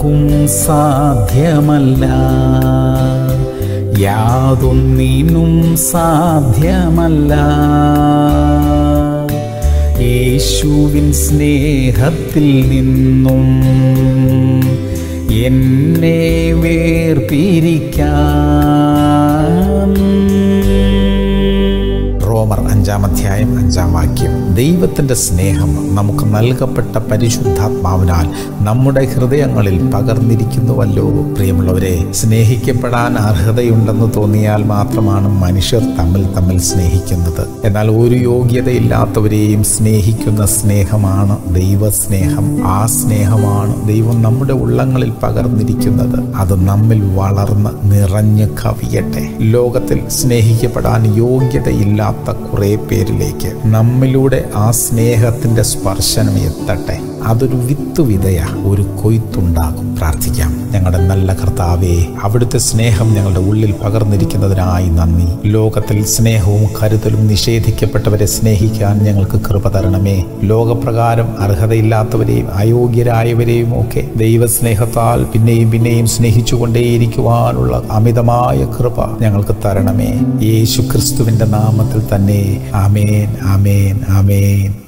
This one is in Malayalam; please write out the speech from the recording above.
ആർക്കും സാധ്യമല്ല യാതൊന്നിനും സാധ്യമല്ല യേശുവിൻ സ്നേഹത്തിൽ നിന്നും എന്നെ വേർപിരിക്കാൻ റോമർ അഞ്ചാം അധ്യായം അഞ്ചാം വാക്യം ദൈവത്തിൻ്റെ സ്നേഹം നമുക്ക് നൽകപ്പെട്ട പരിശുദ്ധാത്മാവിനാൽ നമ്മുടെ ഹൃദയങ്ങളിൽ പകർന്നിരിക്കുന്നുവല്ലോ പ്രിയമുള്ളവരെ സ്നേഹിക്കപ്പെടാൻ അർഹതയുണ്ടെന്ന് തോന്നിയാൽ മാത്രമാണ് മനുഷ്യർ തമ്മിൽ തമ്മിൽ സ്നേഹിക്കുന്നത് എന്നാൽ ഒരു യോഗ്യതയില്ലാത്തവരെയും സ്നേഹിക്കുന്ന സ്നേഹമാണ് ദൈവസ്നേഹം ആ സ്നേഹമാണ് ദൈവം നമ്മുടെ ഉള്ളങ്ങളിൽ പകർന്നിരിക്കുന്നത് അത് നമ്മിൽ വളർന്ന് നിറഞ്ഞു കവിയട്ടെ ലോകത്തിൽ സ്നേഹിക്കപ്പെടാൻ യോഗ്യതയില്ലാത്ത കുറെ പേരിലേക്ക് നമ്മിലൂടെ ആ സ്നേഹത്തിന്റെ സ്പർശനം എത്തട്ടെ അതൊരു വിത്ത് വിതയ ഒരു കൊയ്ത്തുണ്ടാകും പ്രാർത്ഥിക്കാം ഞങ്ങളുടെ നല്ല കർത്താവേ അവിടുത്തെ സ്നേഹം ഞങ്ങളുടെ ഉള്ളിൽ പകർന്നിരിക്കുന്നതിനായി നന്ദി ലോകത്തിൽ സ്നേഹവും കരുതലും നിഷേധിക്കപ്പെട്ടവരെ സ്നേഹിക്കാൻ ഞങ്ങൾക്ക് കൃപ തരണമേ ലോകപ്രകാരം അർഹതയില്ലാത്തവരെയും അയോഗ്യരായവരെയും ഒക്കെ ദൈവസ്നേഹത്താൽ പിന്നെയും പിന്നെയും സ്നേഹിച്ചുകൊണ്ടേയിരിക്കുവാനുള്ള അമിതമായ കൃപ ഞങ്ങൾക്ക് തരണമേ യേശു ക്രിസ്തുവിന്റെ നാമത്തിൽ തന്നെ ആമേൻ ആമേൻ ആമേൻ